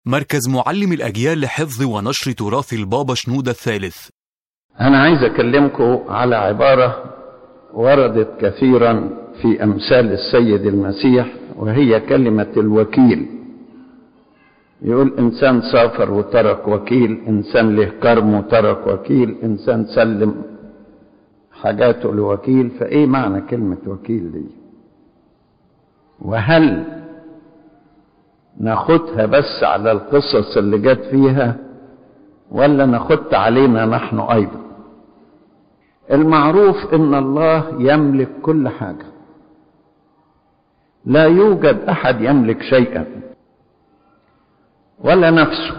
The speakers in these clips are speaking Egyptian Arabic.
مركز معلم الأجيال لحفظ ونشر تراث البابا شنودة الثالث أنا عايز أكلمكم على عبارة وردت كثيرا في أمثال السيد المسيح وهي كلمة الوكيل يقول إنسان سافر وترك وكيل إنسان له كرم وترك وكيل إنسان سلم حاجاته لوكيل فإيه معنى كلمة وكيل دي وهل ناخدها بس على القصص اللي جت فيها ولا ناخدها علينا نحن أيضا المعروف ان الله يملك كل حاجه لا يوجد احد يملك شيئا ولا نفسه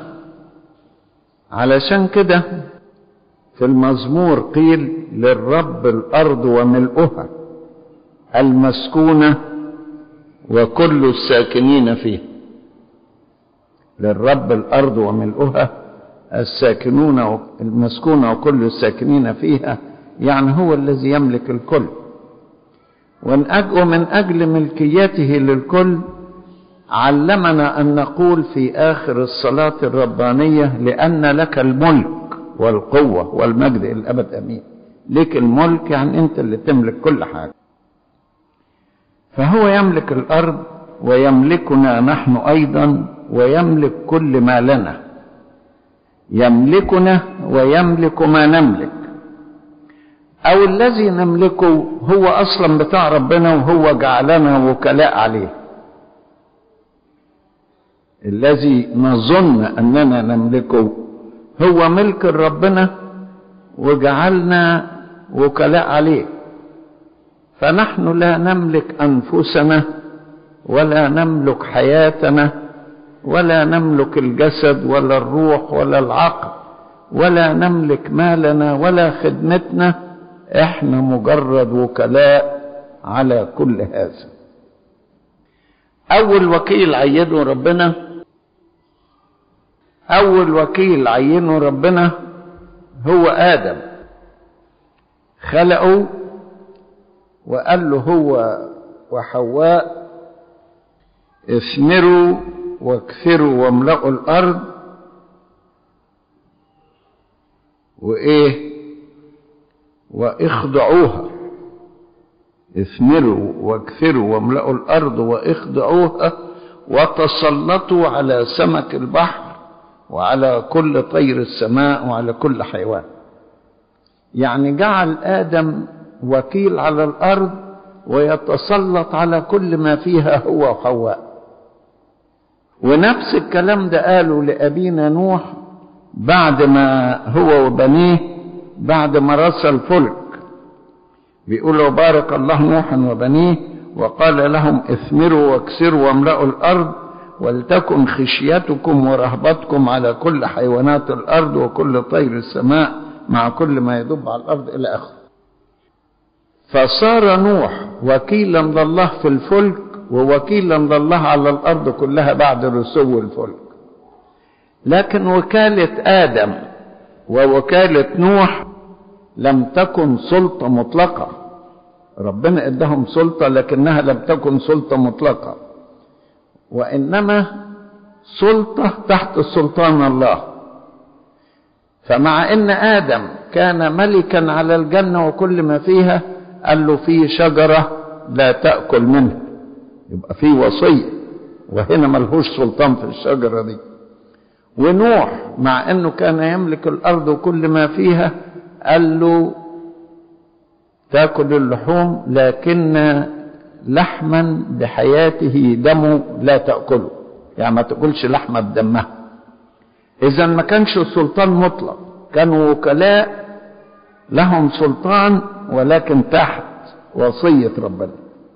علشان كده في المزمور قيل للرب الارض وملؤها المسكونه وكل الساكنين فيها للرب الارض وملؤها الساكنون المسكونه وكل الساكنين فيها يعني هو الذي يملك الكل ومن أجل ملكيته للكل علمنا أن نقول في آخر الصلاة الربانية لأن لك الملك والقوة والمجد الأبد أمين لك الملك يعني أنت اللي تملك كل حاجة فهو يملك الأرض ويملكنا نحن أيضا ويملك كل ما لنا يملكنا ويملك ما نملك او الذي نملكه هو اصلا بتاع ربنا وهو جعلنا وكلاء عليه الذي نظن اننا نملكه هو ملك ربنا وجعلنا وكلاء عليه فنحن لا نملك انفسنا ولا نملك حياتنا ولا نملك الجسد ولا الروح ولا العقل ولا نملك مالنا ولا خدمتنا احنا مجرد وكلاء على كل هذا اول وكيل عينه ربنا اول وكيل عينه ربنا هو ادم خلقه وقال له هو وحواء اثمروا واكثروا واملأوا الارض وايه واخضعوها اثمروا واكثروا واملأوا الأرض واخضعوها وتسلطوا على سمك البحر وعلى كل طير السماء وعلى كل حيوان يعني جعل آدم وكيل على الأرض ويتسلط على كل ما فيها هو وحواء ونفس الكلام ده قاله لأبينا نوح بعد ما هو وبنيه بعد ما رسى الفلك بيقول بارك الله نوحا وبنيه وقال لهم اثمروا واكسروا واملأوا الأرض ولتكن خشيتكم ورهبتكم على كل حيوانات الأرض وكل طير السماء مع كل ما يدب على الأرض إلى آخره فصار نوح وكيلا لله في الفلك ووكيلا لله على الأرض كلها بعد رسو الفلك لكن وكالة آدم ووكالة نوح لم تكن سلطة مطلقة ربنا ادهم سلطة لكنها لم تكن سلطة مطلقة وإنما سلطة تحت سلطان الله فمع ان ادم كان ملكا على الجنة وكل ما فيها قال له في شجرة لا تأكل منها يبقى في وصية وهنا ملهوش سلطان في الشجرة دي ونوح مع انه كان يملك الارض وكل ما فيها قال له تاكل اللحوم لكن لحما بحياته دمه لا تاكله يعني ما تاكلش لحمه بدمها اذا ما كانش السلطان مطلق كانوا وكلاء لهم سلطان ولكن تحت وصيه ربنا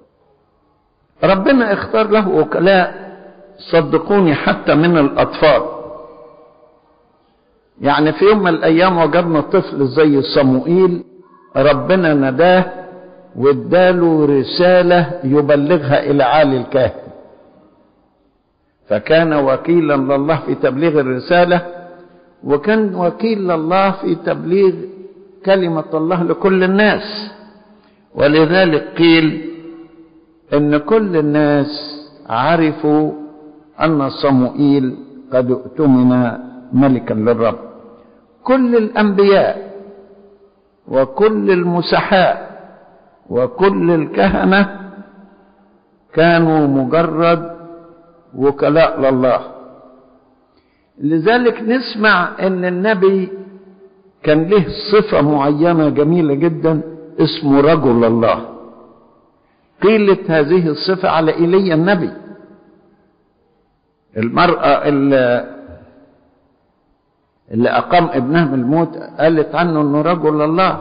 ربنا اختار له وكلاء صدقوني حتى من الاطفال يعني في يوم من الايام وجدنا طفل زي صموئيل ربنا نداه واداله رساله يبلغها الى عالي الكاهن فكان وكيلا لله في تبليغ الرساله وكان وكيل لله في تبليغ كلمه الله لكل الناس ولذلك قيل ان كل الناس عرفوا ان صموئيل قد اؤتمن ملكا للرب كل الانبياء وكل المسحاء وكل الكهنه كانوا مجرد وكلاء لله لذلك نسمع ان النبي كان له صفه معينه جميله جدا اسمه رجل الله قيلت هذه الصفه على ايليا النبي المراه اللي اللي أقام ابنها من الموت قالت عنه أنه رجل الله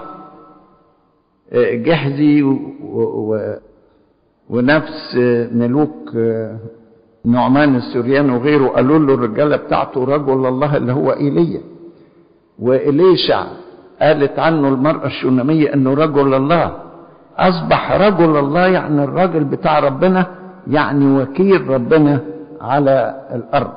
جحزي و... و... ونفس ملوك نعمان السوريان وغيره قالوا له الرجالة بتاعته رجل الله اللي هو إيليا وإليشع قالت عنه المرأة الشونامية أنه رجل الله أصبح رجل الله يعني الراجل بتاع ربنا يعني وكيل ربنا على الأرض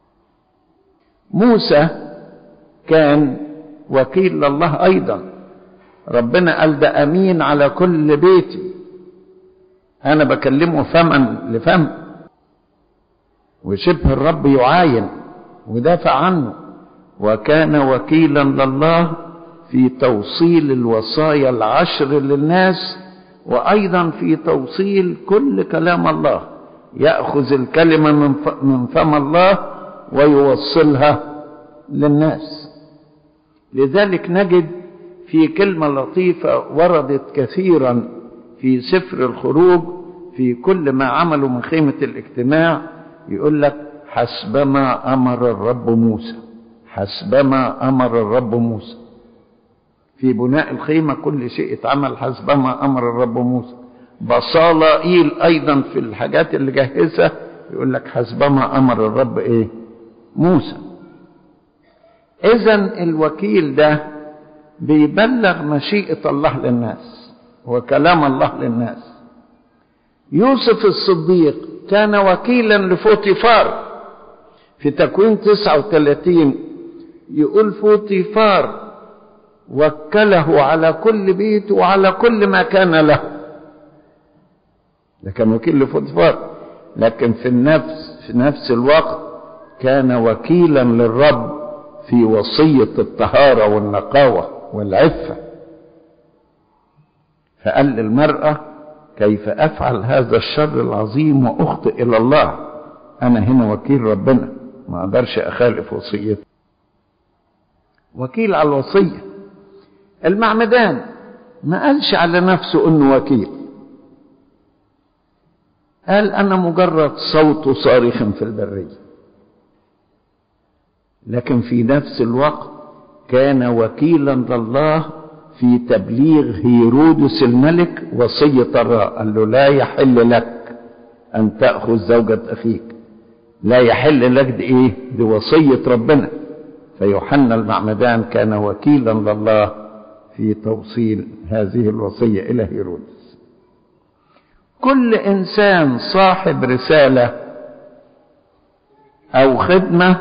موسى كان وكيل لله ايضا ربنا قال ده امين على كل بيتي انا بكلمه فما لفم وشبه الرب يعاين ودافع عنه وكان وكيلا لله في توصيل الوصايا العشر للناس وايضا في توصيل كل كلام الله ياخذ الكلمه من فم الله ويوصلها للناس لذلك نجد في كلمة لطيفة وردت كثيرا في سفر الخروج في كل ما عملوا من خيمة الاجتماع يقول لك حسبما أمر الرب موسى حسبما أمر الرب موسى في بناء الخيمة كل شيء اتعمل حسبما أمر الرب موسى بصالائيل أيضا في الحاجات اللي جهزها يقول لك حسبما أمر الرب إيه موسى اذا الوكيل ده بيبلغ مشيئه الله للناس وكلام الله للناس يوسف الصديق كان وكيلا لفوتيفار في تكوين 39 يقول فوتيفار وكله على كل بيت وعلى كل ما كان له ده كان وكيل لفوتيفار لكن في النفس في نفس الوقت كان وكيلا للرب في وصية الطهارة والنقاوة والعفة فقال للمرأة كيف أفعل هذا الشر العظيم وأخطئ إلى الله أنا هنا وكيل ربنا ما أقدرش أخالف وصيته وكيل على الوصية المعمدان ما قالش على نفسه أنه وكيل قال أنا مجرد صوت صارخ في البرية لكن في نفس الوقت كان وكيلا لله في تبليغ هيرودس الملك وصية الله قال له لا يحل لك أن تأخذ زوجة أخيك لا يحل لك دي إيه دي وصية ربنا فيوحنا المعمدان كان وكيلا لله في توصيل هذه الوصية إلى هيرودس كل إنسان صاحب رسالة أو خدمة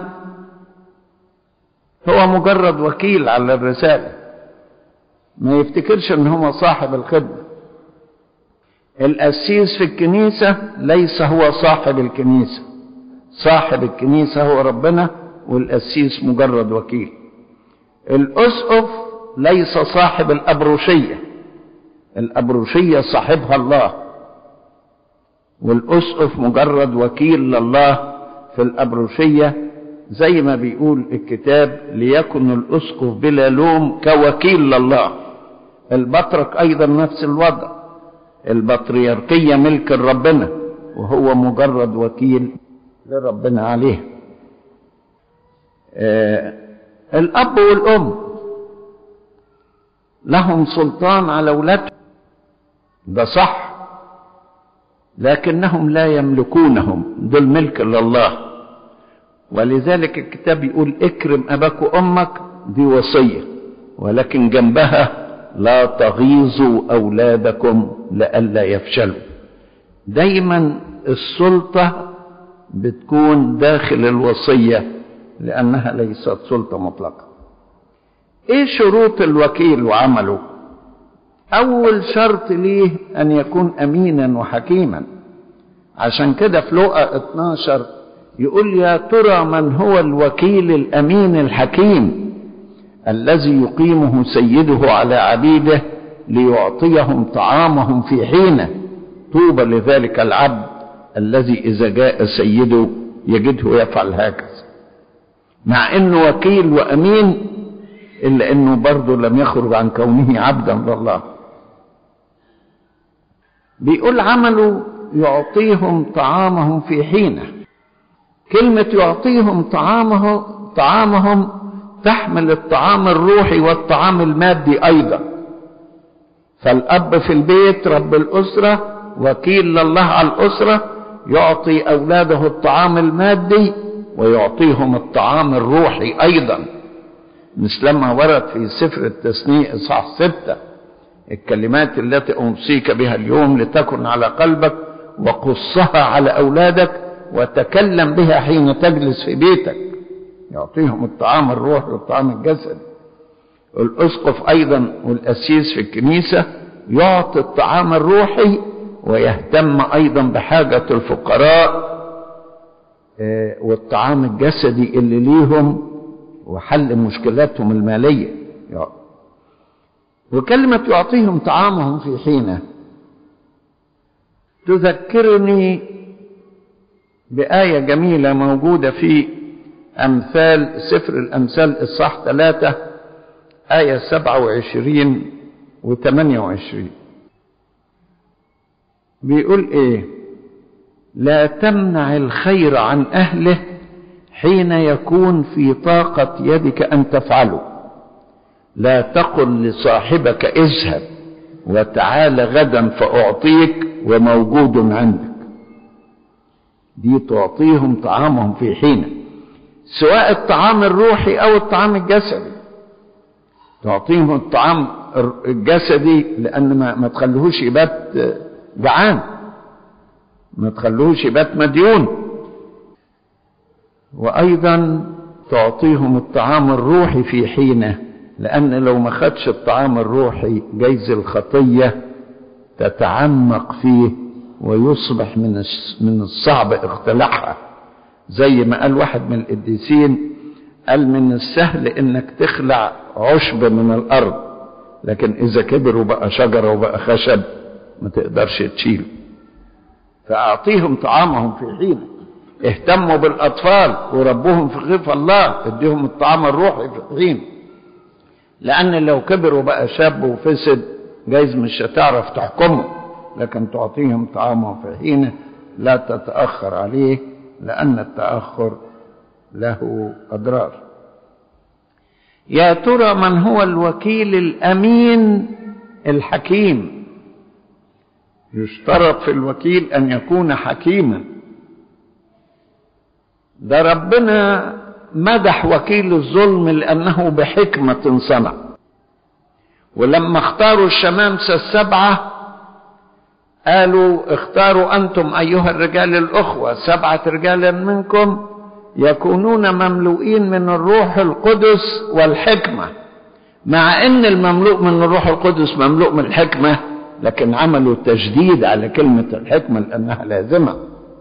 هو مجرد وكيل على الرسالة ما يفتكرش ان هو صاحب الخدمة القسيس في الكنيسة ليس هو صاحب الكنيسة صاحب الكنيسة هو ربنا والقسيس مجرد وكيل الأسقف ليس صاحب الأبروشية الأبروشية صاحبها الله والأسقف مجرد وكيل لله في الأبروشية زي ما بيقول الكتاب ليكن الأسقف بلا لوم كوكيل لله البطرك أيضا نفس الوضع البطريركية ملك ربنا وهو مجرد وكيل لربنا عليه آه الأب والأم لهم سلطان على أولادهم ده صح لكنهم لا يملكونهم دول ملك لله ولذلك الكتاب يقول اكرم اباك وامك دي وصيه ولكن جنبها لا تغيظوا اولادكم لئلا يفشلوا دايما السلطه بتكون داخل الوصيه لانها ليست سلطه مطلقه ايه شروط الوكيل وعمله اول شرط ليه ان يكون امينا وحكيما عشان كده في لقا 12 يقول يا ترى من هو الوكيل الامين الحكيم الذي يقيمه سيده على عبيده ليعطيهم طعامهم في حينه طوبى لذلك العبد الذي اذا جاء سيده يجده يفعل هكذا مع انه وكيل وامين الا انه برضه لم يخرج عن كونه عبدا لله بيقول عمله يعطيهم طعامهم في حينه كلمة يعطيهم طعامه طعامهم تحمل الطعام الروحي والطعام المادي أيضا فالأب في البيت رب الأسرة وكيل لله على الأسرة يعطي أولاده الطعام المادي ويعطيهم الطعام الروحي أيضا مثلما ورد في سفر التثنيء إصحاح ستة الكلمات التي أوصيك بها اليوم لتكن على قلبك وقصها على أولادك وتكلم بها حين تجلس في بيتك يعطيهم الطعام الروحي والطعام الجسدي الأسقف أيضا والأسيس في الكنيسة يعطي الطعام الروحي ويهتم أيضا بحاجة الفقراء والطعام الجسدي اللي ليهم وحل مشكلاتهم المالية وكلمة يعطيهم طعامهم في حينه تذكرني بآية جميلة موجودة في أمثال سفر الأمثال الصح ثلاثة آية سبعة وعشرين وثمانية وعشرين بيقول إيه لا تمنع الخير عن أهله حين يكون في طاقة يدك أن تفعله لا تقل لصاحبك اذهب وتعال غدا فأعطيك وموجود عندك دي تعطيهم طعامهم في حينه سواء الطعام الروحي او الطعام الجسدي تعطيهم الطعام الجسدي لان ما, ما تخليهوش يبات جعان ما تخليهوش يبات مديون وايضا تعطيهم الطعام الروحي في حينه لان لو ما خدش الطعام الروحي جيز الخطيه تتعمق فيه ويصبح من من الصعب اقتلاعها زي ما قال واحد من القديسين قال من السهل انك تخلع عشب من الارض لكن اذا كبر وبقى شجره وبقى خشب ما تقدرش تشيله فاعطيهم طعامهم في حين اهتموا بالاطفال وربوهم في خيف الله اديهم الطعام الروحي في حين لان لو كبر وبقى شاب وفسد جايز مش هتعرف تحكمه لكن تعطيهم طعامهم في حينه لا تتأخر عليه لأن التأخر له أضرار يا ترى من هو الوكيل الأمين الحكيم يشترط في الوكيل أن يكون حكيما ده ربنا مدح وكيل الظلم لأنه بحكمة صنع ولما اختاروا الشمامسة السبعة قالوا اختاروا أنتم أيها الرجال الأخوة سبعة رجال منكم يكونون مملوئين من الروح القدس والحكمة مع أن المملوء من الروح القدس مملوء من الحكمة لكن عملوا تجديد على كلمة الحكمة لأنها لازمة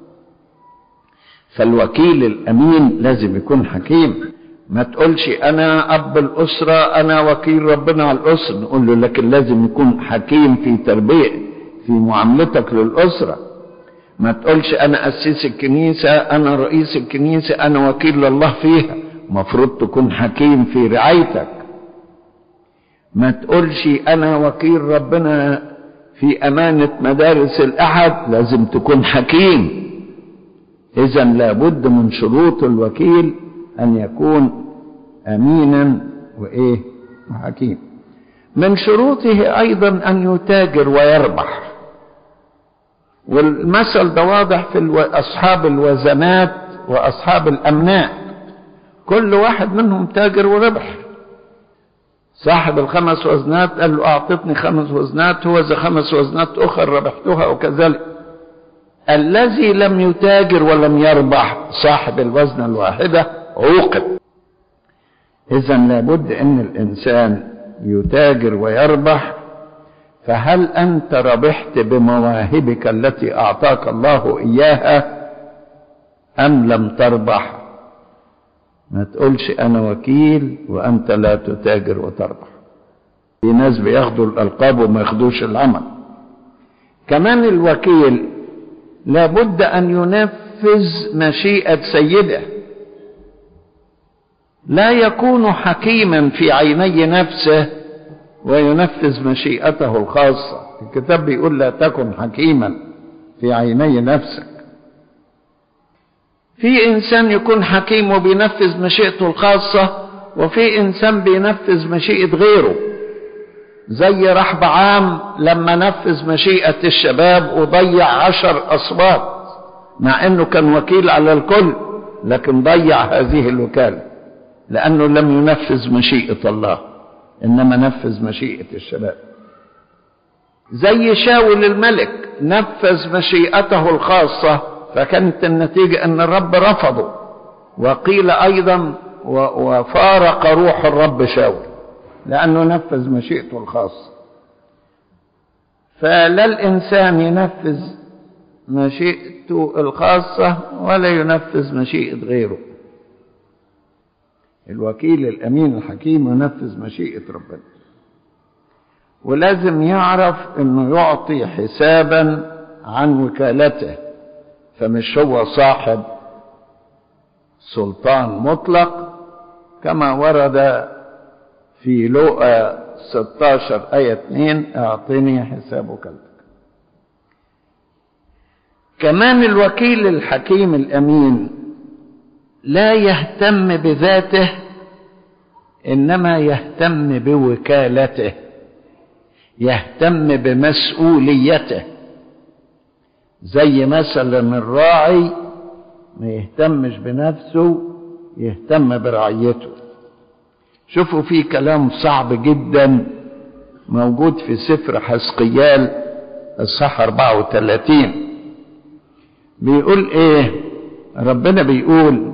فالوكيل الأمين لازم يكون حكيم ما تقولش أنا أب الأسرة أنا وكيل ربنا على الأسرة نقول له لكن لازم يكون حكيم في تربية في معاملتك للأسرة ما تقولش أنا أسيس الكنيسة أنا رئيس الكنيسة أنا وكيل لله فيها مفروض تكون حكيم في رعايتك ما تقولش أنا وكيل ربنا في أمانة مدارس الأحد لازم تكون حكيم إذا لابد من شروط الوكيل أن يكون أمينا وإيه وحكيم من شروطه أيضا أن يتاجر ويربح والمثل ده واضح في أصحاب الوزنات وأصحاب الأمناء كل واحد منهم تاجر وربح صاحب الخمس وزنات قال له أعطتني خمس وزنات هو ذا خمس وزنات أخرى ربحتها وكذلك الذي لم يتاجر ولم يربح صاحب الوزنة الواحدة عوقب إذا لابد أن الإنسان يتاجر ويربح فهل أنت ربحت بمواهبك التي أعطاك الله إياها أم لم تربح ما تقولش أنا وكيل وأنت لا تتاجر وتربح في ناس بياخدوا الألقاب وما ياخدوش العمل كمان الوكيل لابد أن ينفذ مشيئة سيده لا يكون حكيما في عيني نفسه وينفذ مشيئته الخاصة الكتاب بيقول لا تكن حكيما في عيني نفسك في إنسان يكون حكيم وبينفذ مشيئته الخاصة وفي إنسان بينفذ مشيئة غيره زي رحب عام لما نفذ مشيئة الشباب وضيع عشر أصوات مع أنه كان وكيل على الكل لكن ضيع هذه الوكالة لأنه لم ينفذ مشيئة الله إنما نفذ مشيئة الشباب زي شاول الملك نفذ مشيئته الخاصة فكانت النتيجة أن الرب رفضه وقيل أيضا وفارق روح الرب شاول لأنه نفذ مشيئته الخاصة فلا الإنسان ينفذ مشيئته الخاصة ولا ينفذ مشيئة غيره الوكيل الأمين الحكيم ينفذ مشيئة ربنا ولازم يعرف انه يعطي حسابا عن وكالته فمش هو صاحب سلطان مطلق كما ورد في لوقا 16 آية 2 اعطني حساب وكالتك كمان الوكيل الحكيم الأمين لا يهتم بذاته إنما يهتم بوكالته يهتم بمسؤوليته زي مثلا الراعي ما يهتمش بنفسه يهتم برعيته شوفوا في كلام صعب جدا موجود في سفر حسقيال الصح 34 بيقول ايه ربنا بيقول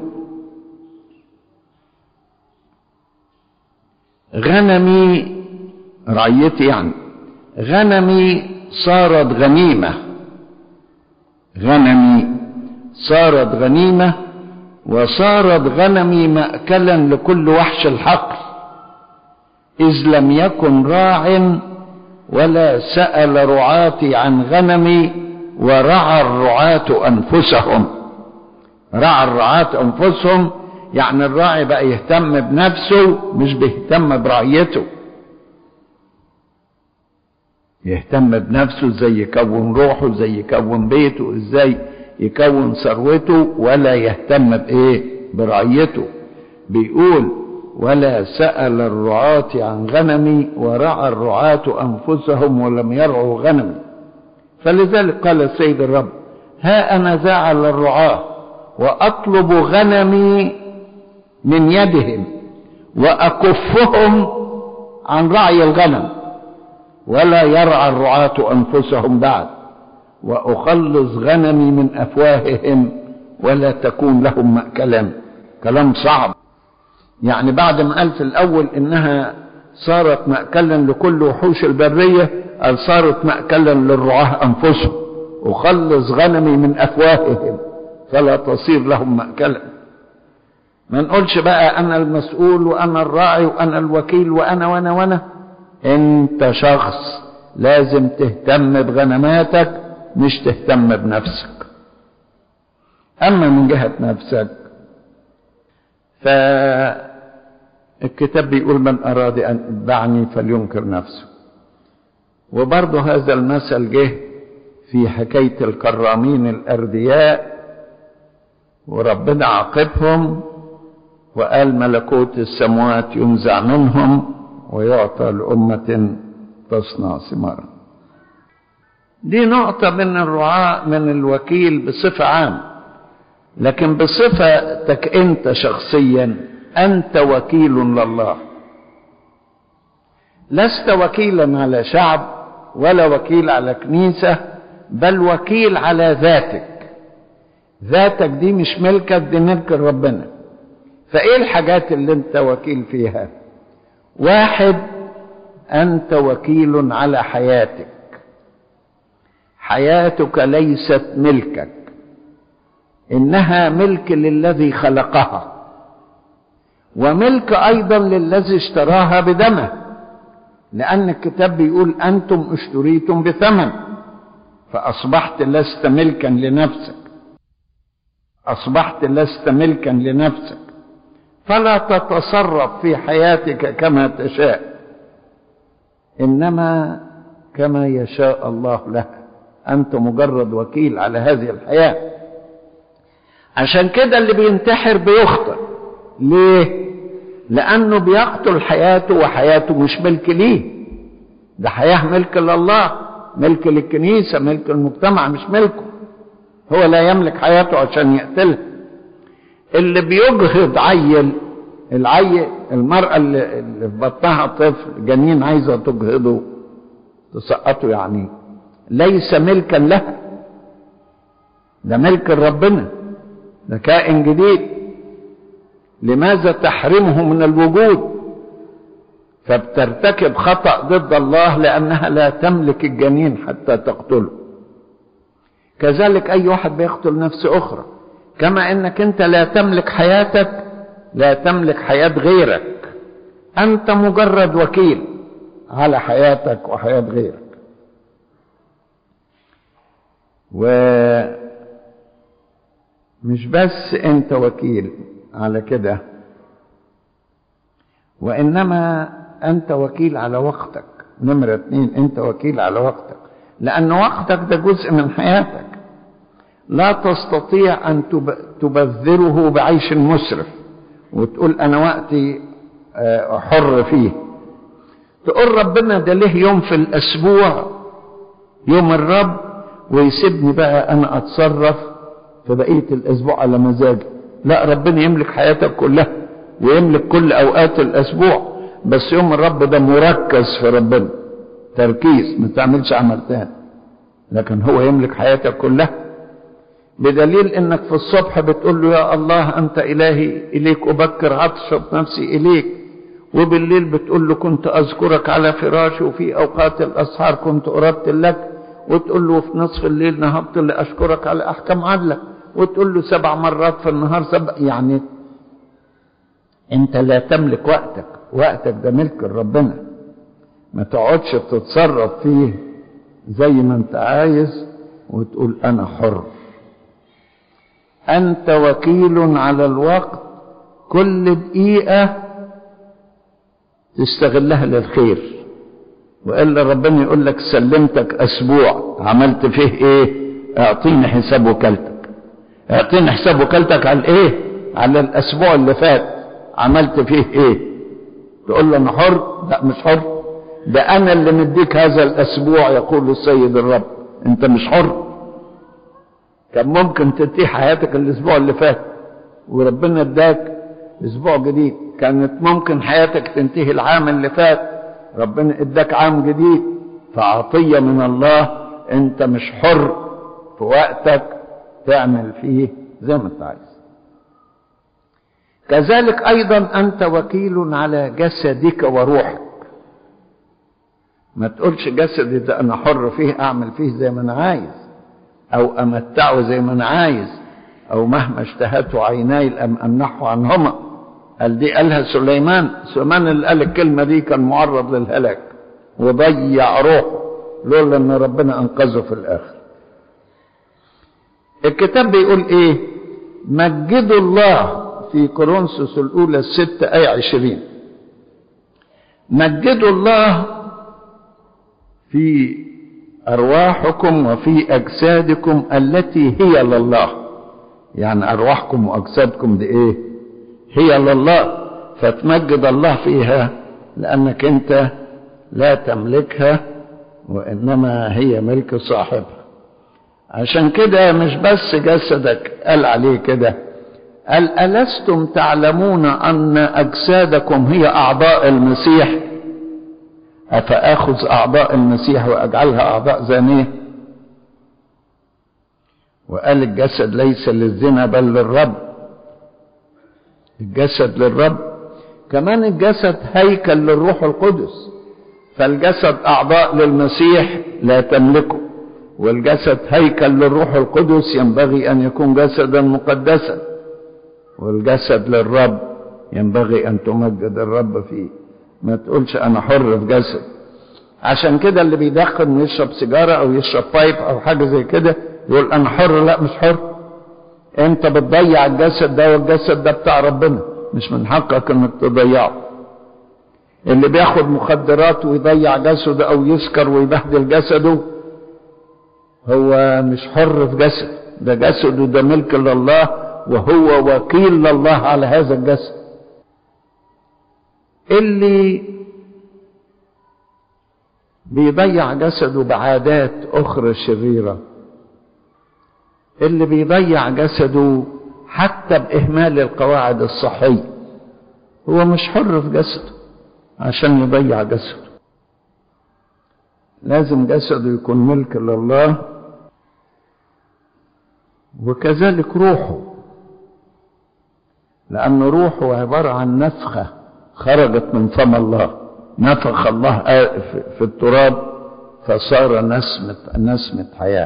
غنمي رعيتي يعني غنمي صارت غنيمة غنمي صارت غنيمة وصارت غنمي مأكلا لكل وحش الحقل إذ لم يكن راع ولا سأل رعاتي عن غنمي ورعى الرعاة أنفسهم رعى الرعاة أنفسهم يعني الراعي بقى يهتم بنفسه مش بيهتم برعيته يهتم بنفسه ازاي يكون روحه ازاي يكون بيته ازاي يكون ثروته ولا يهتم بايه برعيته بيقول ولا سأل الرعاة عن غنمي ورعى الرعاة أنفسهم ولم يرعوا غنمي فلذلك قال السيد الرب ها أنا زعل الرعاة وأطلب غنمي من يدهم وأكفهم عن رعي الغنم ولا يرعى الرعاة أنفسهم بعد وأخلص غنمي من أفواههم ولا تكون لهم مأكلا كلام صعب يعني بعد ما قال في الأول إنها صارت مأكلا لكل وحوش البرية قال صارت مأكلا للرعاة أنفسهم أخلص غنمي من أفواههم فلا تصير لهم مأكلا ما نقولش بقى أنا المسؤول وأنا الراعي وأنا الوكيل وأنا وأنا وأنا أنت شخص لازم تهتم بغنماتك مش تهتم بنفسك أما من جهة نفسك فالكتاب بيقول من أراد أن يتبعني فلينكر نفسه وبرضه هذا المثل جه في حكاية الكرامين الأردياء وربنا عاقبهم وقال ملكوت السماوات ينزع منهم ويعطى لأمة تصنع ثمارا دي نقطة من الرعاة من الوكيل بصفة عامة لكن بصفتك أنت شخصيا أنت وكيل لله لست وكيلا على شعب ولا وكيل على كنيسة بل وكيل على ذاتك ذاتك دي مش ملكك دي ملك ربنا فايه الحاجات اللي انت وكيل فيها واحد انت وكيل على حياتك حياتك ليست ملكك انها ملك للذي خلقها وملك ايضا للذي اشتراها بدمه لان الكتاب بيقول انتم اشتريتم بثمن فاصبحت لست ملكا لنفسك اصبحت لست ملكا لنفسك فلا تتصرف في حياتك كما تشاء انما كما يشاء الله لك انت مجرد وكيل على هذه الحياه عشان كده اللي بينتحر بيخطئ ليه لانه بيقتل حياته وحياته مش ملك ليه ده حياه ملك لله ملك للكنيسه ملك المجتمع مش ملكه هو لا يملك حياته عشان يقتلها اللي بيجهض عيل العيل المرأة اللي اللي في بطنها طفل جنين عايزة تجهضه تسقطه يعني ليس ملكا لها ده ملك ربنا ده كائن جديد لماذا تحرمه من الوجود فبترتكب خطأ ضد الله لأنها لا تملك الجنين حتى تقتله كذلك أي واحد بيقتل نفس أخرى كما أنك أنت لا تملك حياتك لا تملك حياة غيرك أنت مجرد وكيل على حياتك وحياة غيرك ومش بس أنت وكيل على كده وإنما أنت وكيل على وقتك نمرة اتنين أنت وكيل على وقتك لأن وقتك ده جزء من حياتك لا تستطيع أن تب- تبذره بعيش مسرف وتقول أنا وقتي آه، حر فيه تقول ربنا ده ليه يوم في الأسبوع يوم الرب ويسيبني بقى أنا أتصرف في بقية الأسبوع على مزاجي لا ربنا يملك حياتك كلها ويملك كل أوقات الأسبوع بس يوم الرب ده مركز في ربنا تركيز ما تعملش عمل تاني لكن هو يملك حياتك كلها بدليل انك في الصبح بتقول له يا الله انت الهي اليك ابكر عطشت نفسي اليك وبالليل بتقول له كنت اذكرك على فراشي وفي اوقات الاسحار كنت ارتل لك وتقول له في نصف الليل نهضت لاشكرك على احكام عدلك وتقول له سبع مرات في النهار سبع يعني انت لا تملك وقتك وقتك ده ملك ربنا ما تقعدش تتصرف فيه زي ما انت عايز وتقول انا حر انت وكيل على الوقت كل دقيقه تستغلها للخير والا ربنا يقول لك سلمتك اسبوع عملت فيه ايه اعطيني حساب وكالتك اعطيني حساب وكالتك على الايه على الاسبوع اللي فات عملت فيه ايه تقول له انا حر لا مش حر ده انا اللي مديك هذا الاسبوع يقول السيد الرب انت مش حر كان ممكن تنتهي حياتك الاسبوع اللي فات وربنا اداك اسبوع جديد كانت ممكن حياتك تنتهي العام اللي فات ربنا اداك عام جديد فعطيه من الله انت مش حر في وقتك تعمل فيه زي ما انت عايز كذلك ايضا انت وكيل على جسدك وروحك ما تقولش جسدي ده انا حر فيه اعمل فيه زي ما انا عايز او امتعه زي ما انا عايز او مهما اشتهته عيناي لم امنحه عنهما قال دي قالها سليمان سليمان اللي قال الكلمه دي كان معرض للهلاك وضيع روحه لولا ان ربنا انقذه في الاخر الكتاب بيقول ايه مجدوا الله في كورنثوس الاولى الستة اي عشرين مجدوا الله في ارواحكم وفي اجسادكم التي هي لله يعني ارواحكم واجسادكم دي ايه هي لله فتمجد الله فيها لانك انت لا تملكها وانما هي ملك صاحبها عشان كده مش بس جسدك قال عليه كده قال ألستم تعلمون أن أجسادكم هي أعضاء المسيح أفأخذ أعضاء المسيح وأجعلها أعضاء زانية وقال الجسد ليس للزنا بل للرب الجسد للرب كمان الجسد هيكل للروح القدس فالجسد أعضاء للمسيح لا تملكه والجسد هيكل للروح القدس ينبغي أن يكون جسدا مقدسا والجسد للرب ينبغي أن تمجد الرب فيه ما تقولش أنا حر في جسد عشان كده اللي بيدخن ويشرب سيجارة أو يشرب بايب أو حاجة زي كده يقول أنا حر لا مش حر أنت بتضيع الجسد ده والجسد ده بتاع ربنا مش من حقك إنك تضيعه اللي بياخد مخدرات ويضيع جسده أو يسكر ويبهدل جسده هو مش حر في جسد ده جسده ده ملك لله وهو وكيل لله على هذا الجسد اللي بيضيع جسده بعادات أخرى شريرة اللي بيضيع جسده حتى بإهمال القواعد الصحية هو مش حر في جسده عشان يضيع جسده لازم جسده يكون ملك لله وكذلك روحه لأن روحه عبارة عن نفخة خرجت من فم الله نفخ الله في التراب فصار نسمة نسمة حياة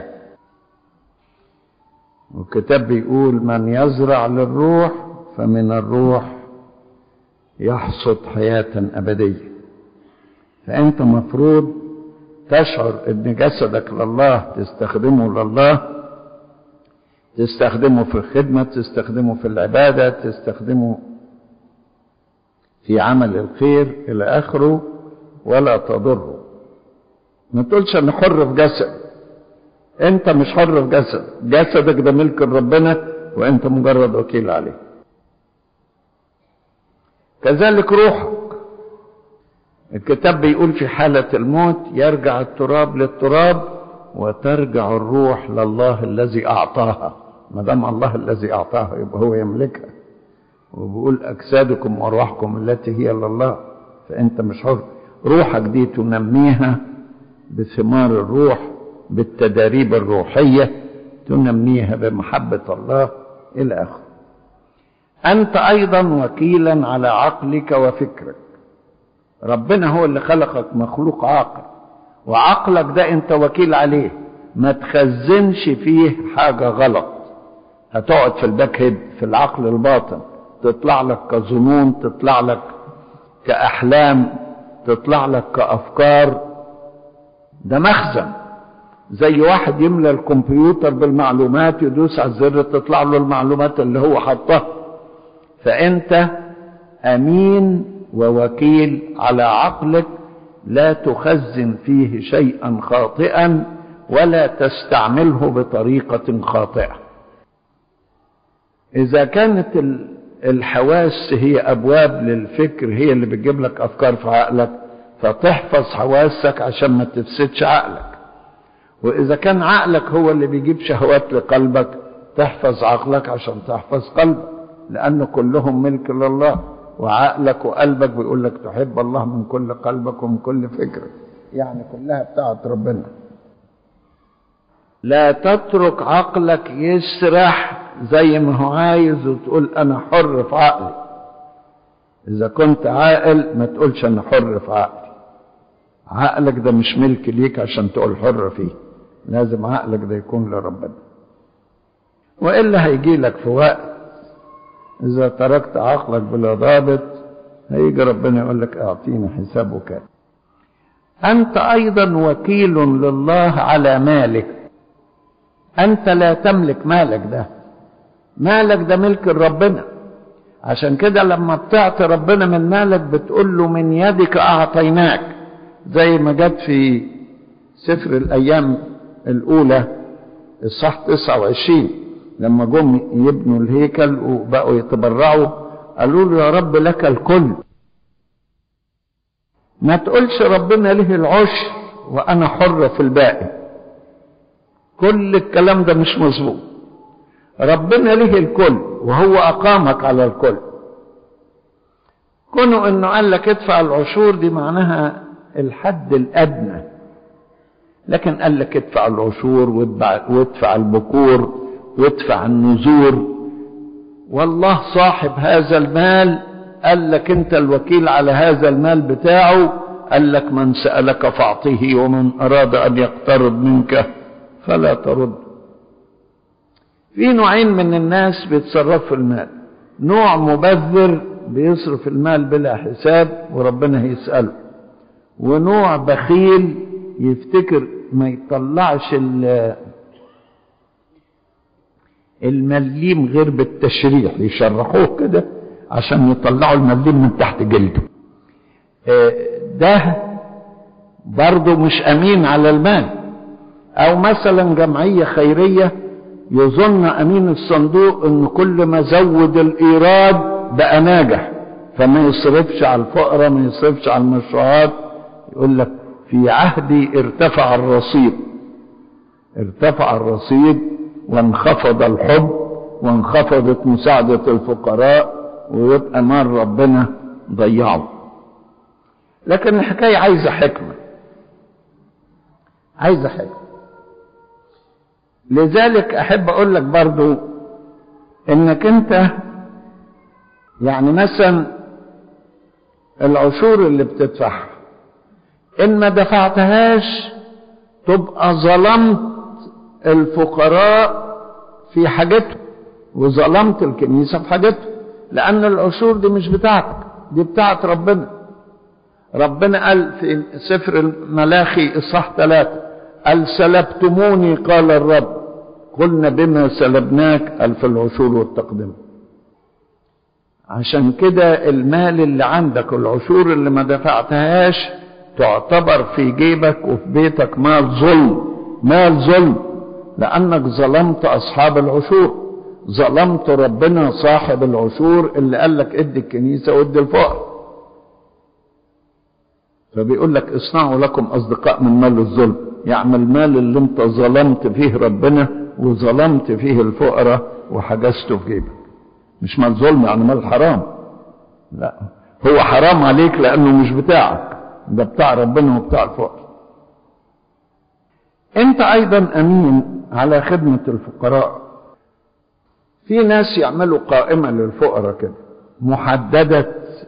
والكتاب بيقول من يزرع للروح فمن الروح يحصد حياة أبدية فأنت مفروض تشعر أن جسدك لله تستخدمه لله تستخدمه في الخدمة تستخدمه في العبادة تستخدمه في عمل الخير إلى آخره ولا تضره ما تقولش أنا حر في جسد أنت مش حر في جسد جسدك ده ملك ربنا وأنت مجرد وكيل عليه كذلك روحك الكتاب بيقول في حالة الموت يرجع التراب للتراب وترجع الروح لله الذي أعطاها ما دام الله الذي أعطاها يبقى هو يملكها وبيقول أجسادكم وأرواحكم التي هي لله فأنت مش حر روحك دي تنميها بثمار الروح بالتداريب الروحية تنميها بمحبة الله إلى آخره أنت أيضا وكيلا على عقلك وفكرك ربنا هو اللي خلقك مخلوق عاقل وعقلك ده أنت وكيل عليه ما تخزنش فيه حاجة غلط هتقعد في الباك هيد في العقل الباطن تطلع لك كظنون تطلع لك كأحلام تطلع لك كأفكار ده مخزن زي واحد يملى الكمبيوتر بالمعلومات يدوس على الزر تطلع له المعلومات اللي هو حطها فأنت أمين ووكيل على عقلك لا تخزن فيه شيئا خاطئا ولا تستعمله بطريقة خاطئة إذا كانت الحواس هي أبواب للفكر هي اللي بتجيب لك أفكار في عقلك فتحفظ حواسك عشان ما تفسدش عقلك وإذا كان عقلك هو اللي بيجيب شهوات لقلبك تحفظ عقلك عشان تحفظ قلبك لأن كلهم ملك لله وعقلك وقلبك بيقول لك تحب الله من كل قلبك ومن كل فكرك يعني كلها بتاعت ربنا لا تترك عقلك يسرح زي ما هو عايز وتقول انا حر في عقلي اذا كنت عاقل ما تقولش انا حر في عقلي عقلك ده مش ملك ليك عشان تقول حر فيه لازم عقلك ده يكون لربنا والا هيجي لك في وقت اذا تركت عقلك بلا ضابط هيجي ربنا يقول لك اعطيني حسابك انت ايضا وكيل لله على مالك انت لا تملك مالك ده مالك ده ملك ربنا عشان كده لما بتعطي ربنا من مالك بتقول له من يدك اعطيناك زي ما جت في سفر الايام الاولى الصح 29 لما جم يبنوا الهيكل وبقوا يتبرعوا قالوا له يا رب لك الكل ما تقولش ربنا له العشر وانا حر في الباقي كل الكلام ده مش مظبوط ربنا له الكل وهو اقامك على الكل كونه انه قال لك ادفع العشور دي معناها الحد الادنى لكن قال لك ادفع العشور وادفع البكور وادفع النذور والله صاحب هذا المال قال لك انت الوكيل على هذا المال بتاعه قال لك من سألك فاعطه ومن أراد أن يقترض منك فلا ترد في نوعين من الناس بيتصرفوا في المال نوع مبذر بيصرف المال بلا حساب وربنا هيسأله ونوع بخيل يفتكر ما يطلعش المليم غير بالتشريح يشرحوه كده عشان يطلعوا المليم من تحت جلده ده برضه مش امين على المال او مثلا جمعية خيرية يظن امين الصندوق ان كل ما زود الايراد بقى ناجح فما يصرفش على الفقراء ما يصرفش على المشروعات يقول لك في عهدي ارتفع الرصيد ارتفع الرصيد وانخفض الحب وانخفضت مساعدة الفقراء ويبقى مال ربنا ضيعه لكن الحكاية عايزة حكمة عايزة حكمة لذلك أحب أقول لك برضو إنك أنت يعني مثلا العشور اللي بتدفعها إن ما دفعتهاش تبقى ظلمت الفقراء في حاجتهم وظلمت الكنيسة في حاجتهم لأن العشور دي مش بتاعتك دي بتاعت ربنا ربنا قال في سفر الملاخي إصحاح ثلاثة قال سلبتموني قال الرب قلنا بما سلبناك قال في العشور والتقدمة عشان كده المال اللي عندك العشور اللي ما دفعتهاش تعتبر في جيبك وفي بيتك مال ظلم مال ظلم لأنك ظلمت أصحاب العشور ظلمت ربنا صاحب العشور اللي قال لك ادي الكنيسة وادي الفقر فبيقول لك اصنعوا لكم أصدقاء من مال الظلم يعني المال اللي انت ظلمت فيه ربنا وظلمت فيه الفقراء وحجزته في جيبك مش مال ظلم يعني مال حرام لا هو حرام عليك لأنه مش بتاعك ده بتاع ربنا وبتاع الفقر انت ايضا امين على خدمة الفقراء في ناس يعملوا قائمة للفقراء كده محددة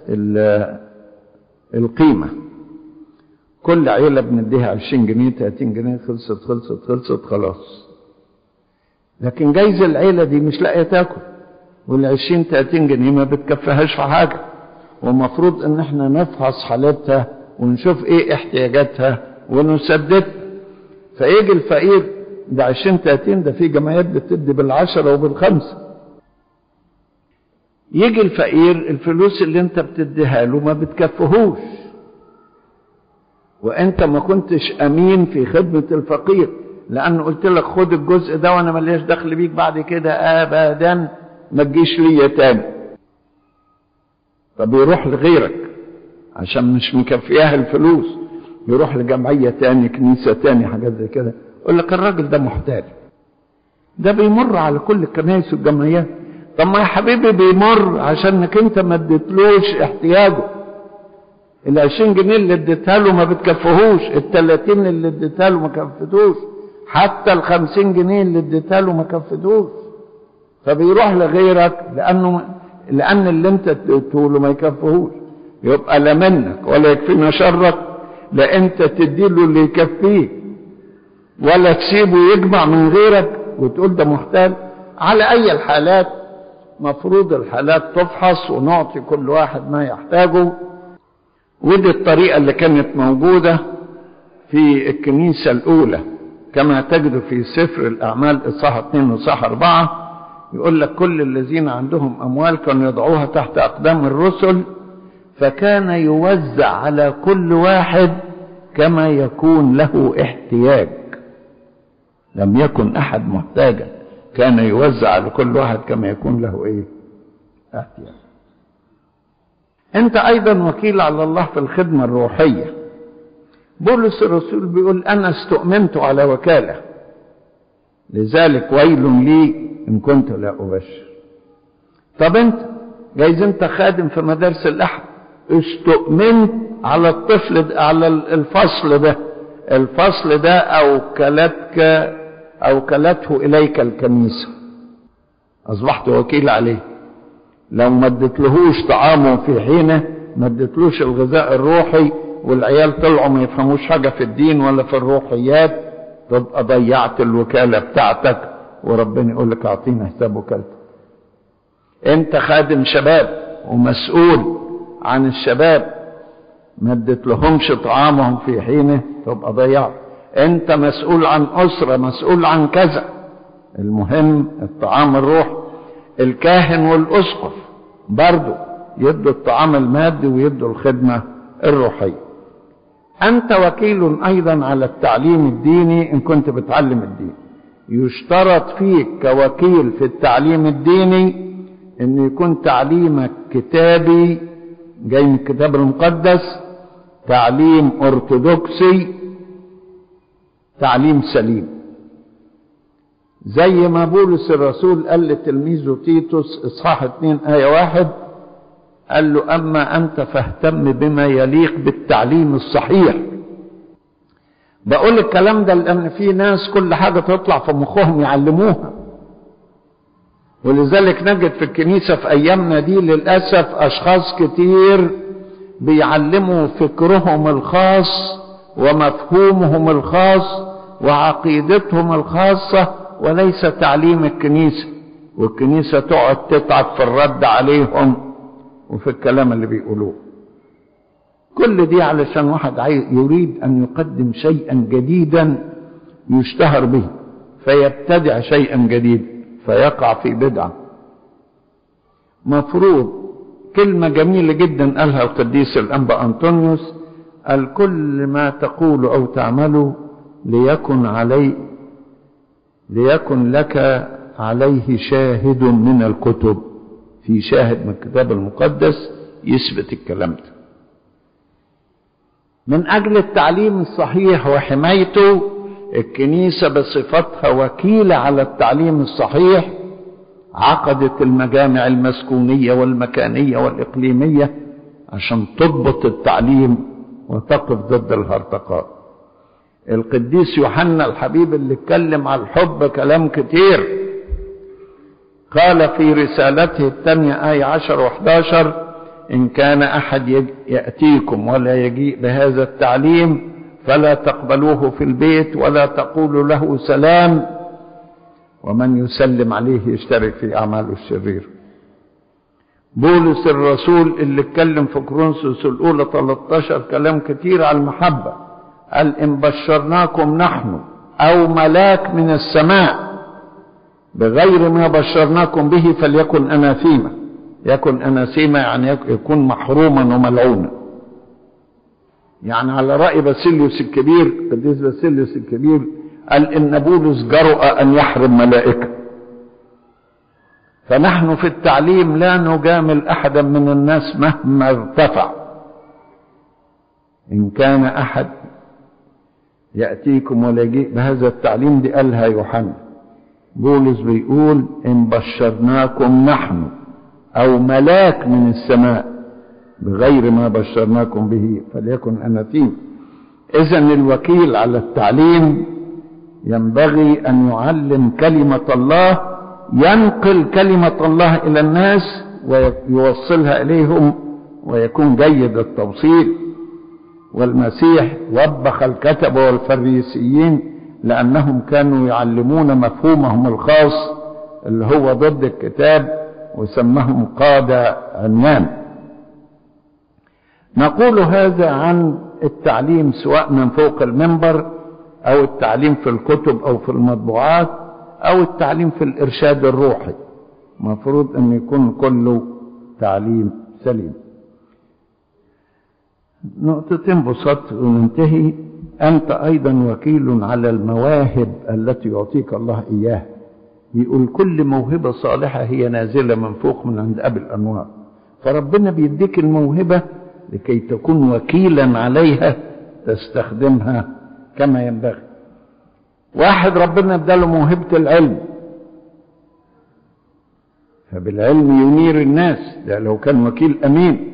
القيمة كل عيلة بنديها 20 جنيه 30 جنيه خلصت خلصت خلصت خلاص لكن جايز العيلة دي مش لاقية تاكل وال 20 30 جنيه ما بتكفيهاش في حاجة ومفروض ان احنا نفحص حالتها ونشوف ايه احتياجاتها ونسددها فيجي الفقير ده 20 30 ده في جمعيات بتدي بالعشرة وبالخمسة يجي الفقير الفلوس اللي انت بتديها له ما بتكفهوش وانت ما كنتش امين في خدمة الفقير لان قلت لك خد الجزء ده وانا ملياش دخل بيك بعد كده ابدا ما تجيش ليا تاني طب يروح لغيرك عشان مش مكفياه الفلوس يروح لجمعية تاني كنيسة تاني حاجات زي كده يقول لك الراجل ده محتاج ده بيمر على كل الكنائس والجمعيات طب ما يا حبيبي بيمر عشانك انت ما اديتلوش احتياجه ال 20 جنيه اللي اديتها له ما بتكفيهوش ال 30 اللي اديتها له ما كفتوش حتى ال 50 جنيه اللي اديتها له ما كفتوش فبيروح لغيرك لانه لان اللي انت اديته له ما يكفيهوش يبقى لا منك ولا يكفينا شرك لا انت تديله اللي يكفيه ولا تسيبه يجمع من غيرك وتقول ده محتاج على اي الحالات مفروض الحالات تفحص ونعطي كل واحد ما يحتاجه ودي الطريقة اللي كانت موجودة في الكنيسة الأولى كما تجد في سفر الأعمال إصحاح 2 وإصحاح 4 يقول لك كل الذين عندهم أموال كانوا يضعوها تحت أقدام الرسل فكان يوزع على كل واحد كما يكون له احتياج لم يكن أحد محتاجا كان يوزع على كل واحد كما يكون له ايه احتياج انت ايضا وكيل على الله في الخدمة الروحية بولس الرسول بيقول انا استؤمنت على وكالة لذلك ويل لي ان كنت لا ابشر طب انت جايز انت خادم في مدارس الاحد استؤمنت على الطفل ده على الفصل ده الفصل ده اوكلتك اوكلته اليك الكنيسه اصبحت وكيل عليه لو ما اديتلهوش طعامه في حينه ما اديتلوش الغذاء الروحي والعيال طلعوا ما يفهموش حاجه في الدين ولا في الروحيات تبقى ضيعت الوكالة بتاعتك وربنا يقول لك اعطينا حساب وكالتك انت خادم شباب ومسؤول عن الشباب ما اديت لهمش طعامهم في حينه تبقى ضيعت انت مسؤول عن اسرة مسؤول عن كذا المهم الطعام الروح الكاهن والاسقف برضو يدوا الطعام المادي ويدوا الخدمة الروحية انت وكيل ايضا على التعليم الديني ان كنت بتعلم الدين يشترط فيك كوكيل في التعليم الديني ان يكون تعليمك كتابي جاي من الكتاب المقدس تعليم ارثوذكسي تعليم سليم زي ما بولس الرسول قال لتلميذه تيتوس اصحاح 2 ايه واحد قال له اما انت فاهتم بما يليق بالتعليم الصحيح بقول الكلام ده لان في ناس كل حاجه تطلع في مخهم يعلموها ولذلك نجد في الكنيسه في ايامنا دي للاسف اشخاص كتير بيعلموا فكرهم الخاص ومفهومهم الخاص وعقيدتهم الخاصه وليس تعليم الكنيسه والكنيسه تقعد تتعب في الرد عليهم وفي الكلام اللي بيقولوه كل دي علشان واحد عايز يريد ان يقدم شيئا جديدا يشتهر به فيبتدع شيئا جديدا فيقع في بدعه مفروض كلمة جميلة جدا قالها القديس الأنبا أنطونيوس قال كل ما تقول أو تعمل ليكن علي ليكن لك عليه شاهد من الكتب في شاهد من الكتاب المقدس يثبت الكلام ده من أجل التعليم الصحيح وحمايته الكنيسة بصفتها وكيلة على التعليم الصحيح عقدت المجامع المسكونية والمكانية والإقليمية عشان تضبط التعليم وتقف ضد الهرطقات القديس يوحنا الحبيب اللي اتكلم على الحب كلام كتير قال في رسالته الثانية آية عشر وحداشر إن كان أحد يأتيكم ولا يجيء بهذا التعليم فلا تقبلوه في البيت ولا تقولوا له سلام ومن يسلم عليه يشترك في أعماله الشريرة بولس الرسول اللي اتكلم في كورنثوس الأولى 13 كلام كتير على المحبة قال إن بشرناكم نحن أو ملاك من السماء بغير ما بشرناكم به فليكن أناثيما يكن أناثيما يعني يكون محروما وملعونا يعني على رأي باسيليوس الكبير قديس باسيليوس الكبير قال إن بولس جرؤ أن يحرم ملائكة فنحن في التعليم لا نجامل أحدا من الناس مهما ارتفع إن كان أحد يأتيكم ولا يجيء بهذا التعليم دي قالها يوحنا بولس بيقول إن بشرناكم نحن أو ملاك من السماء بغير ما بشرناكم به فليكن أناثيم إذا الوكيل على التعليم ينبغي أن يعلم كلمة الله ينقل كلمة الله إلى الناس ويوصلها إليهم ويكون جيد التوصيل والمسيح وبخ الكتبة والفريسيين لأنهم كانوا يعلمون مفهومهم الخاص اللي هو ضد الكتاب وسمهم قادة عميان نقول هذا عن التعليم سواء من فوق المنبر أو التعليم في الكتب أو في المطبوعات أو التعليم في الإرشاد الروحي مفروض أن يكون كله تعليم سليم نقطتين بسط وننتهي أنت أيضا وكيل على المواهب التي يعطيك الله إياها بيقول كل موهبة صالحة هي نازلة من فوق من عند أبي الأنوار فربنا بيديك الموهبة لكي تكون وكيلا عليها تستخدمها كما ينبغي واحد ربنا اداله موهبة العلم فبالعلم ينير الناس ده لو كان وكيل أمين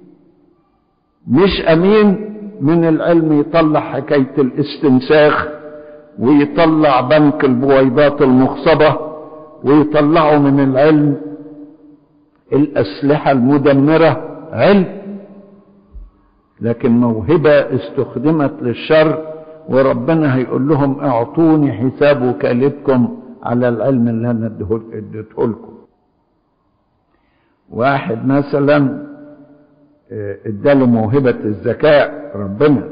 مش أمين من العلم يطلع حكاية الاستنساخ ويطلع بنك البويضات المخصبة ويطلعوا من العلم الأسلحة المدمرة علم لكن موهبة استخدمت للشر وربنا هيقول لهم اعطوني حساب وكالتكم على العلم اللي انا اديته لكم واحد مثلا اداله موهبة الذكاء ربنا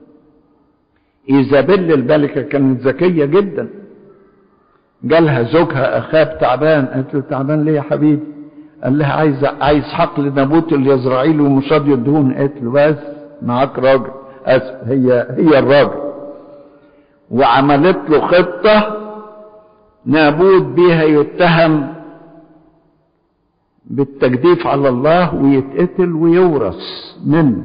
ايزابيل الملكة كانت ذكية جدا جالها زوجها اخاب تعبان قالت له تعبان ليه يا حبيبي قال لها عايز عايز حقل نابوت اليزرعيل ومصاد الدهون قالت له بس معاك راجل اسف هي هي الراجل وعملت له خطة نابوت بيها يتهم بالتجديف على الله ويتقتل ويورث منه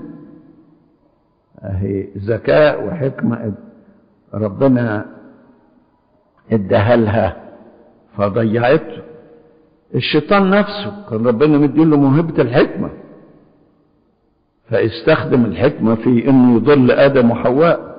اهي ذكاء وحكمة ربنا اداها لها فضيعته الشيطان نفسه كان ربنا مديله موهبة الحكمة فاستخدم الحكمة في انه يضل ادم وحواء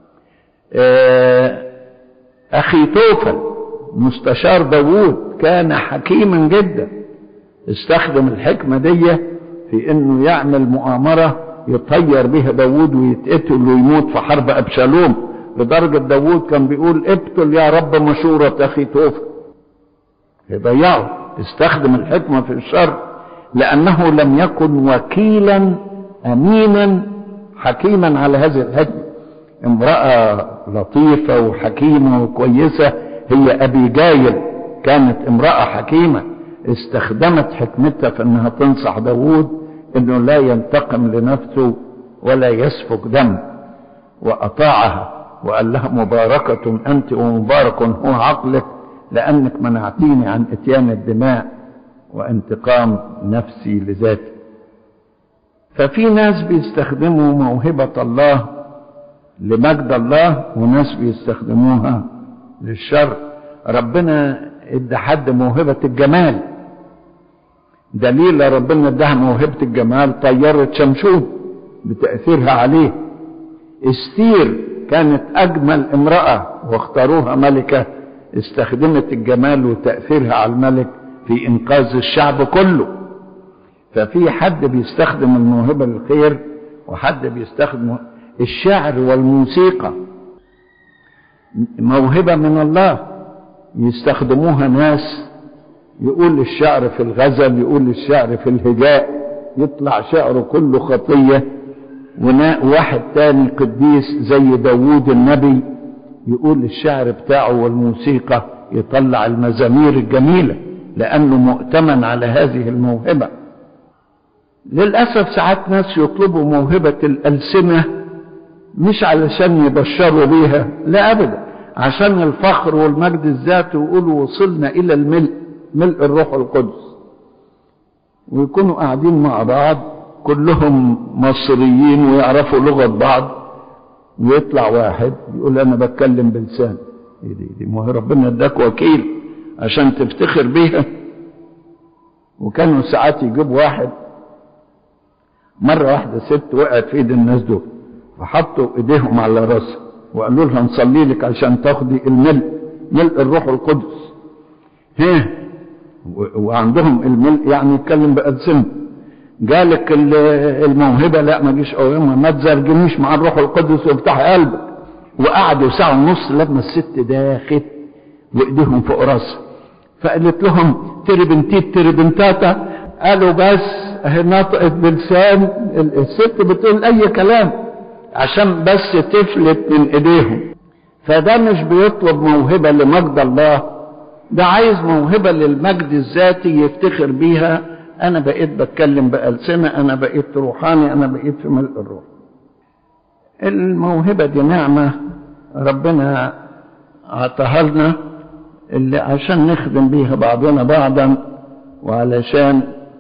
اخي توفل مستشار داوود كان حكيما جدا استخدم الحكمة دي في انه يعمل مؤامرة يطير بها داوود ويتقتل ويموت في حرب ابشالوم لدرجة داوود كان بيقول ابتل يا رب مشورة اخي توفل يضيعه استخدم الحكمة في الشر لأنه لم يكن وكيلا أمينا حكيما على هذه الحكمة امرأة لطيفة وحكيمة وكويسة هي أبي جايل كانت امرأة حكيمة استخدمت حكمتها في انها تنصح داوود انه لا ينتقم لنفسه ولا يسفك دم واطاعها وقال لها مباركة انت ومبارك هو عقلك لانك منعتيني عن اتيان الدماء وانتقام نفسي لذاتي ففي ناس بيستخدموا موهبة الله لمجد الله وناس بيستخدموها للشر ربنا ادى حد موهبة الجمال دليل ربنا اداها موهبة الجمال طيرت شمشون بتأثيرها عليه استير كانت أجمل امرأة واختاروها ملكة استخدمت الجمال وتأثيرها على الملك في إنقاذ الشعب كله ففي حد بيستخدم الموهبة للخير وحد بيستخدم الشعر والموسيقى موهبة من الله يستخدموها ناس يقول الشعر في الغزل يقول الشعر في الهجاء يطلع شعره كله خطية وواحد تاني قديس زي داوود النبي يقول الشعر بتاعه والموسيقى يطلع المزامير الجميلة لأنه مؤتمن على هذه الموهبة للأسف ساعات ناس يطلبوا موهبة الألسنة مش علشان يبشروا بيها لا أبدا عشان الفخر والمجد الذاتي ويقولوا وصلنا إلى الملء ملء الروح القدس ويكونوا قاعدين مع بعض كلهم مصريين ويعرفوا لغة بعض ويطلع واحد يقول أنا بتكلم بلسان إيه دي, دي ما هو ربنا اداك وكيل عشان تفتخر بيها وكانوا ساعات يجيب واحد مرة واحدة ست وقعت في ايد الناس دول فحطوا ايديهم على راسها وقالوا لها نصلي لك عشان تاخدي الملء ملء الروح القدس ها وعندهم الملء يعني يتكلم بألسنة جالك الموهبة لا ما جيش قوامها ما تزرجنيش مع الروح القدس وافتح قلبك وقعدوا ساعة ونص لما الست داخت وايديهم فوق راسها فقالت لهم تربنتيت تربنتاتا قالوا بس اهي نطقت بلسان الست بتقول اي كلام عشان بس تفلت من ايديهم فده مش بيطلب موهبة لمجد الله ده عايز موهبة للمجد الذاتي يفتخر بيها انا بقيت بتكلم بألسنة انا بقيت روحاني انا بقيت في ملء الروح الموهبة دي نعمة ربنا عطاها لنا اللي عشان نخدم بيها بعضنا بعضا وعلشان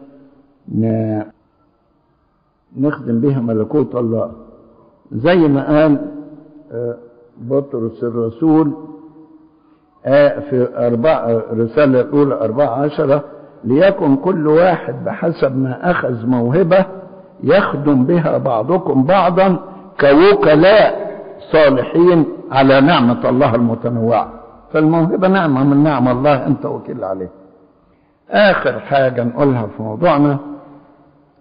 نخدم بها ملكوت الله زي ما قال بطرس الرسول في أربعة رسالة الأولى أربعة عشرة ليكن كل واحد بحسب ما أخذ موهبة يخدم بها بعضكم بعضا كوكلاء صالحين على نعمة الله المتنوعة فالموهبة نعمة من نعم الله أنت وكيل عليه آخر حاجة نقولها في موضوعنا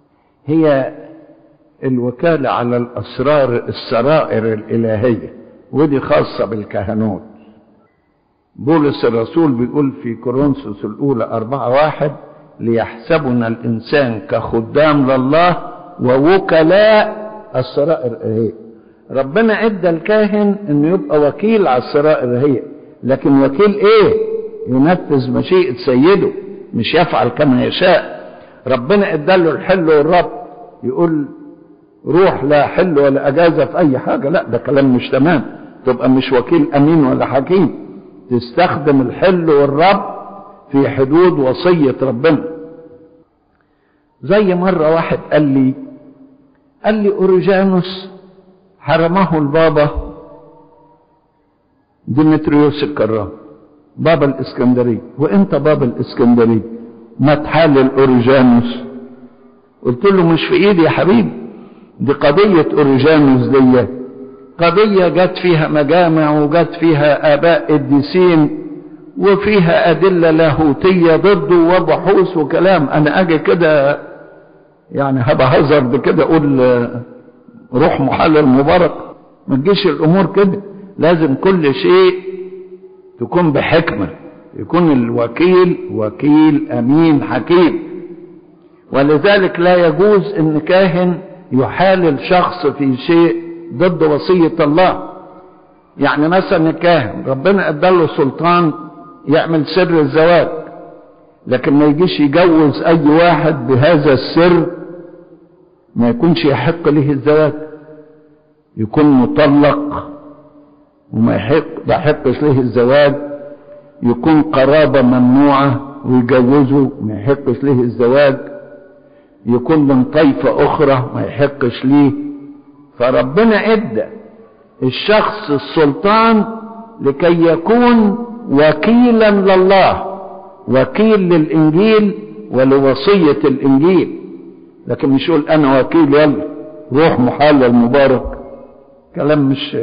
هي الوكالة على الأسرار السرائر الإلهية ودي خاصة بالكهنوت بولس الرسول بيقول في كورنثوس الأولى أربعة واحد ليحسبنا الإنسان كخدام لله ووكلاء السرائر هي ربنا ادى الكاهن انه يبقى وكيل على السرائر هي لكن وكيل ايه ينفذ مشيئة سيده مش يفعل كما يشاء ربنا اداله الحل والرب يقول روح لا حل ولا اجازة في اي حاجة لا ده كلام مش تمام تبقى مش وكيل امين ولا حكيم تستخدم الحل والرب في حدود وصية ربنا زي مرة واحد قال لي قال لي اوريجانوس حرمه البابا ديمتريوس الكرام بابا الاسكندرية وانت بابا الاسكندرية ما تحلل اوريجانوس قلت له مش في ايدي يا حبيبي دي قضية اوريجانوس دي قضية جت فيها مجامع وجت فيها اباء قديسين وفيها ادلة لاهوتية ضده وبحوث وكلام انا اجي كده يعني هبقى هزر بكده اقول روح محلل مبارك ما تجيش الامور كده لازم كل شيء تكون بحكمة يكون الوكيل وكيل امين حكيم ولذلك لا يجوز ان كاهن يحالل شخص في شيء ضد وصية الله يعني مثلا الكاهن ربنا اداله سلطان يعمل سر الزواج لكن ما يجيش يجوز اي واحد بهذا السر ما يكونش يحق له الزواج يكون مطلق وما يحق ما يحقش له الزواج يكون قرابة ممنوعة ويجوزه ما يحقش له الزواج يكون من طائفة أخرى ما يحقش ليه فربنا ادى الشخص السلطان لكي يكون وكيلا لله وكيل للإنجيل ولوصية الإنجيل لكن مش يقول أنا وكيل يلا روح محلل مبارك كلام مش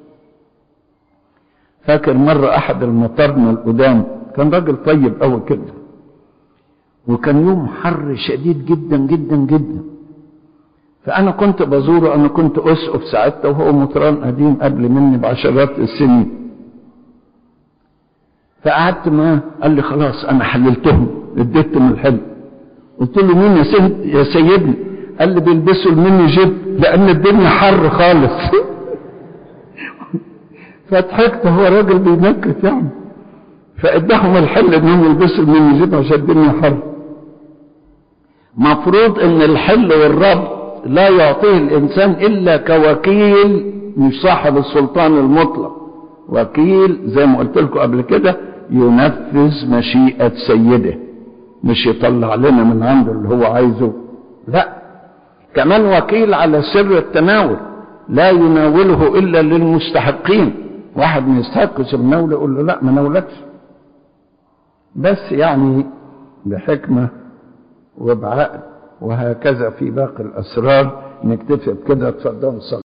فاكر مرة أحد المطارنة القدام كان راجل طيب أوي كده وكان يوم حر شديد جدا جدا جدا فأنا كنت بزوره أنا كنت أسقف ساعتها وهو مطران قديم قبل مني بعشرات السنين فقعدت معاه قال لي خلاص أنا حللتهم اديتهم الحل قلت له مين يا سيد يا سيدنا قال لي بيلبسوا المني جيب لأن الدنيا حر خالص فضحكت هو راجل بينكت يعني فاداهم الحل انهم يلبسوا المني جيب عشان الدنيا حر مفروض ان الحل والرب لا يعطيه الانسان الا كوكيل مش صاحب السلطان المطلق وكيل زي ما قلت لكم قبل كده ينفذ مشيئة سيده مش يطلع لنا من عنده اللي هو عايزه لا كمان وكيل على سر التناول لا يناوله الا للمستحقين واحد ما يستحقش المناول يقول له لا ما ناولكش بس يعني بحكمه وبعقل وهكذا في باقي الاسرار نكتفي بكده اتفضلوا